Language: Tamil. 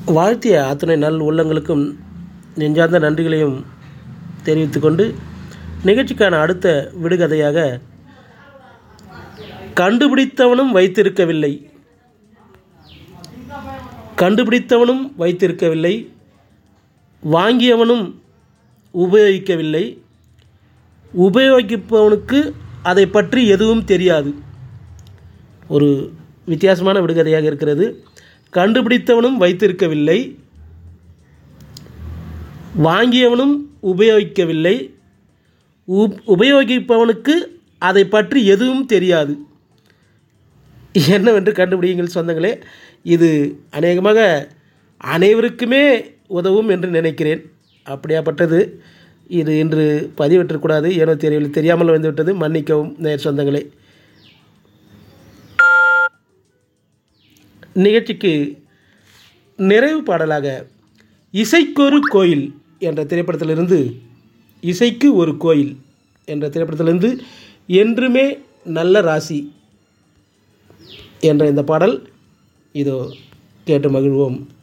வாழ்த்திய அத்துணை நல் உள்ளங்களுக்கும் நெஞ்சார்ந்த நன்றிகளையும் தெரிவித்துக்கொண்டு நிகழ்ச்சிக்கான அடுத்த விடுகதையாக கண்டுபிடித்தவனும் வைத்திருக்கவில்லை கண்டுபிடித்தவனும் வைத்திருக்கவில்லை வாங்கியவனும் உபயோகிக்கவில்லை உபயோகிப்பவனுக்கு அதை பற்றி எதுவும் தெரியாது ஒரு வித்தியாசமான விடுகதையாக இருக்கிறது கண்டுபிடித்தவனும் வைத்திருக்கவில்லை வாங்கியவனும் உபயோகிக்கவில்லை உப் உபயோகிப்பவனுக்கு அதை பற்றி எதுவும் தெரியாது என்னவென்று கண்டுபிடியுங்கள் சொந்தங்களே இது அநேகமாக அனைவருக்குமே உதவும் என்று நினைக்கிறேன் அப்படியாப்பட்டது இது இன்று பதிவிட்டக்கூடாது ஏனோ தெரியவில்லை தெரியாமல் வந்துவிட்டது மன்னிக்கவும் நேர் சொந்தங்களே நிகழ்ச்சிக்கு நிறைவு பாடலாக இசைக்கொரு கோயில் என்ற திரைப்படத்திலிருந்து இசைக்கு ஒரு கோயில் என்ற திரைப்படத்திலிருந்து என்றுமே நல்ல ராசி என்ற இந்த பாடல் இதோ கேட்டு மகிழ்வோம்